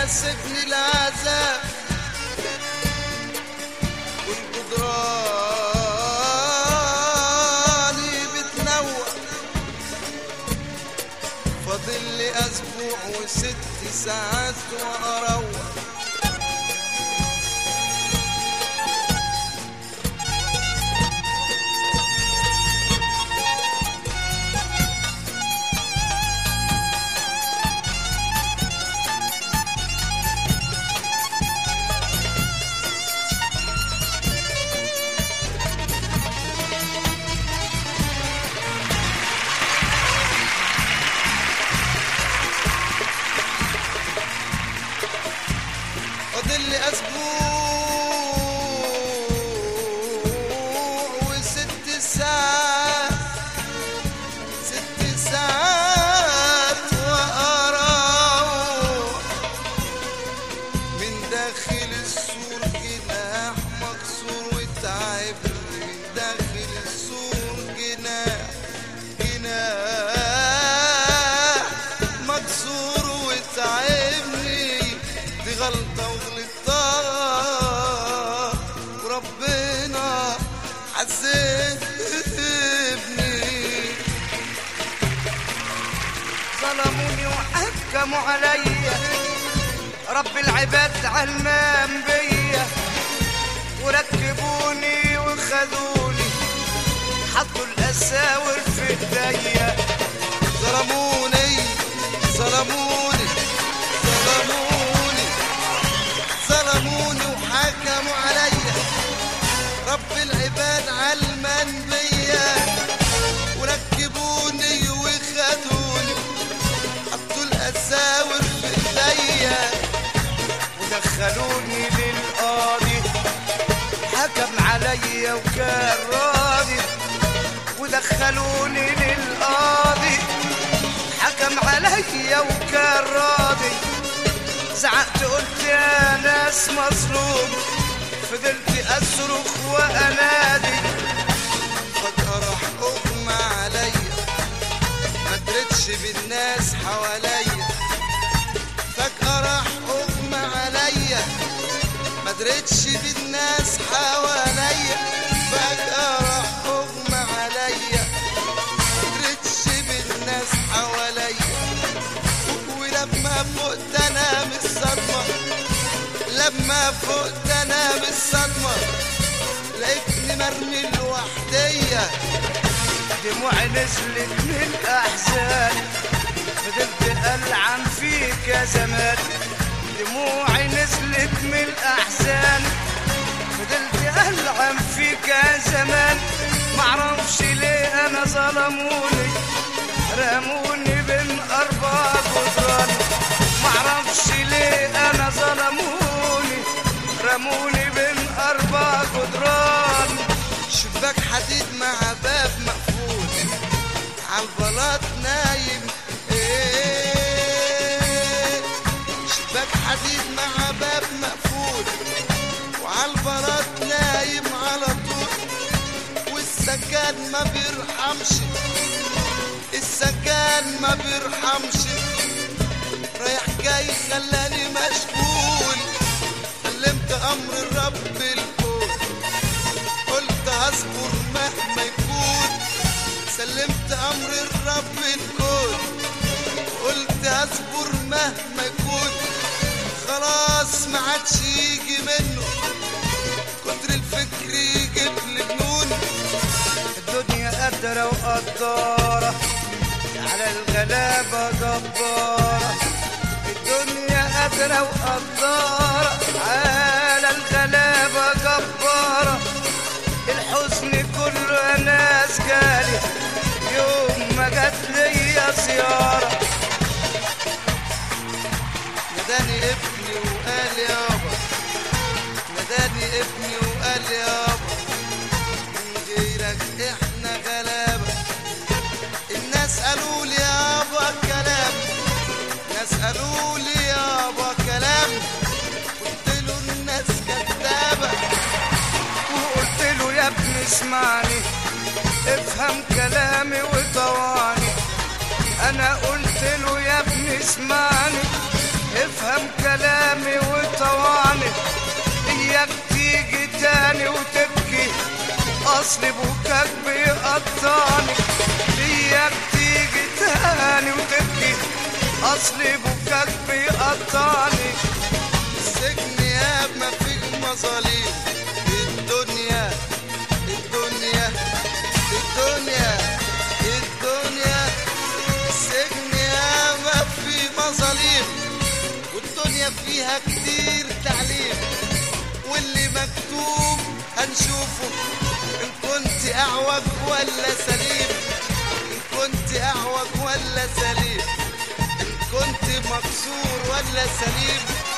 ناسبني العذاب والجدراني بتنوع فاضل لي اسبوع وست ساعات واروح فاضل لي اسبوع وست ساعات ست ساعات واروح من داخل السور جناح مكسور وتعب من داخل السور جناح جناح مكسور وتعبني دي غلطة وغلطة وربنا عذبني ظلموني وحكموا عليا رب العباد علمان بيا وركبوني وخذوني حطوا الاساور في ايديا ظلموني ظلموني ظلموني ظلموني وحكموا عليا رب العباد علمان بيا وركبوني وخدوني حطوا الاساور في ايديا ودخلوني للقاضي حكم عليا وكان راضي ودخلوني للقاضي حكم عليا وكان راضي زعقت قلت يا ناس مظلوم فضلت اصرخ وانادي فجأة راح أغمى عليا ما درتش بالناس حواليا فجأة راح أغمى عليا ما درتش بالناس حواليا فجأة راح أغمى عليا ما درتش بالناس حواليا ولما فقت أنا من الصدمة لما فقت أنا من الصدمة لقيتني مرمي لوحديا دموعي نزلت من احزان فضلت العن فيك يا زمان دموعي نزلت من احزان فضلت العن فيك يا زمان معرفش ليه انا ظلموني رموني بين اربع جدران معرفش ليه انا ظلموني رموني بين اربع جدران شباك حديد مع باب مقفول عالبلاط نايم ايه شباك حديد مع باب مقفول وعالبلاط نايم على طول والسكان ما بيرحمش السكان ما بيرحمش رايح جاي خلاني مشغول سلمت امر الرب الكون قلت هصبر مهما يكون سلمت امر الرب الكون قلت هصبر مهما يكون خلاص ما عادش يجي منه كتر الفكر يجيب لي جنون الدنيا قادرة وقدارة على الغلابة جبارة الدنيا قادرة وقدارة على الغلابة جبارة الحزن كله ناس جالي يوم ما جات ليا زيارة ناداني ابني وقال يابا ناداني ابني وقال يابا من غيرك احنا غلابة الناس قالوا لي يابا كلام ناس قالوا لي يابا كلام قلت له الناس كدابة وقلت له يا ابني اسمعني افهم كلامي وطوعني انا قلت له يا ابني اسمعني افهم كلامي كلامي وطواني اياك تيجي تاني وتبكي اصل بكاك بيقطعني اياك تيجي تاني وتبكي اصل بكاك بيقطعني السجن يا ما فيه مظاليم الدنيا الدنيا الدنيا الدنيا السجن يا ما فيه مظاليم والدنيا فيها كتير تعليم واللي مكتوب هنشوفه ان كنت اعوج ولا سليم ان كنت اعوج ولا سليم ان كنت مكسور ولا سليم